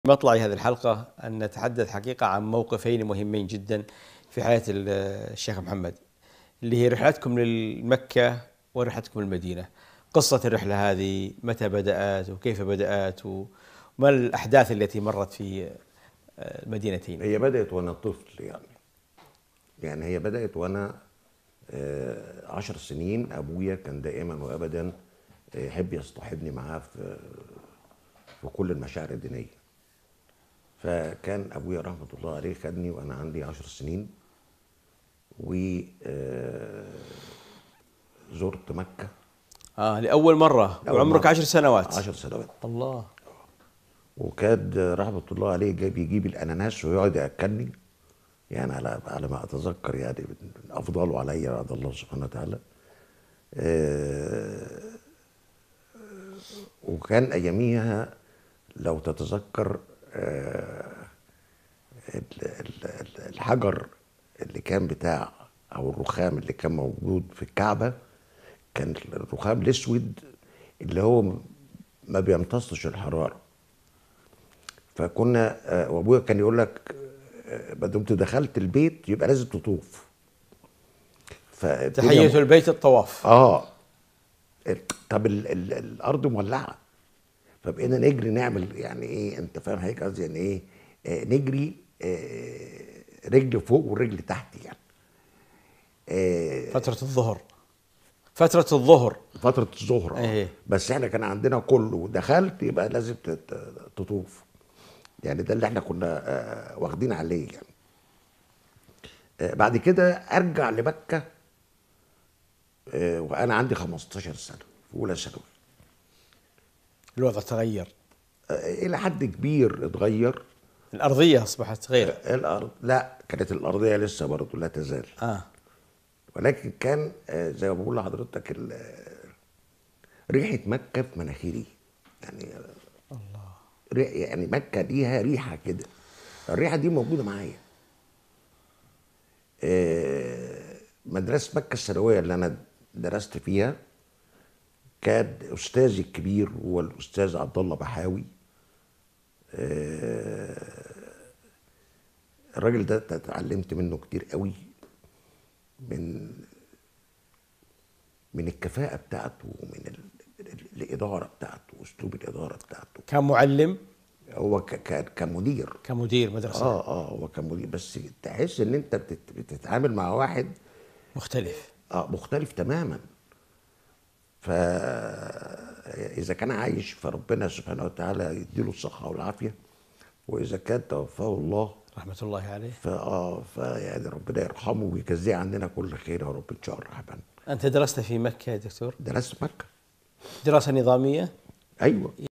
مطلع هذه الحلقة أن نتحدث حقيقة عن موقفين مهمين جدا في حياة الشيخ محمد اللي هي رحلتكم لمكة ورحلتكم للمدينة قصة الرحلة هذه متى بدأت وكيف بدأت وما الأحداث التي مرت في المدينتين هي بدأت وأنا طفل يعني يعني هي بدأت وأنا آه، عشر سنين أبويا كان دائما وأبدا آه، يحب يصطحبني معاه في في كل المشاعر الدينية فكان أبويا رحمة الله عليه خدني وأنا عندي عشر سنين و آه، زرت مكة آه لأول مرة لأول وعمرك مرة. عشر سنوات عشر سنوات الله وكان رحمة الله عليه جاي بيجيب الأناناس ويقعد يأكلني يعني على على ما أتذكر يعني من أفضله عليا بعد الله سبحانه وتعالى آه، وكان أياميها لو تتذكر آه، ال- ال- ال- الحجر اللي كان بتاع أو الرخام اللي كان موجود في الكعبة كان الرخام الأسود اللي هو ما بيمتصش الحرارة فكنا آه، وابويا كان يقول لك آه، ما دمت دخلت البيت يبقى لازم تطوف فالدنيا- تحية البيت الطواف اه ال- طب ال ال الارض مولعه فبقينا نجري نعمل يعني ايه انت فاهم حضرتك قصدي يعني ايه آه نجري آه رجل فوق ورجل تحت يعني آه فترة الظهر فترة الظهر فتره الظهر آه. إيه. بس احنا كان عندنا كله دخلت يبقى لازم تت- تطوف يعني ده اللي احنا كنا آه واخدين عليه يعني آه بعد كده ارجع لمكه آه وانا عندي 15 سنه في اولى ثانوي الوضع تغير آه الى حد كبير اتغير الأرضية أصبحت غير الارض لا كانت الارضيه لسه برضه لا تزال آه ولكن كان آه، زي ما بقول لحضرتك ال- آه، ريحه مكه في مناخيري يعني الله يعني مكه ليها ريحه كده الريحه دي موجوده معايا آه، مدرسه مكه الثانويه اللي انا درست فيها كان استاذي الكبير هو الاستاذ عبد الله بحاوي آه، الراجل ده اتعلمت منه كتير قوي من من الكفاءة بتاعته ومن ال... ال- الإدارة بتاعته وأسلوب الإدارة بتاعته كان معلم هو ك... ك... كمدير كمدير مدرسة اه اه هو كمدير بس تحس ان انت بتت... بتتعامل مع واحد مختلف اه مختلف تماما ف اذا كان عايش فربنا سبحانه وتعالى يديله الصحه والعافيه واذا كان توفاه الله رحمة الله عليه فاه فيعني ربنا يرحمه ويجزيه عننا كل خير يا رب ان شاء الرحمن أنت درست في مكة يا دكتور درست مكه دراسة نظامية ايوه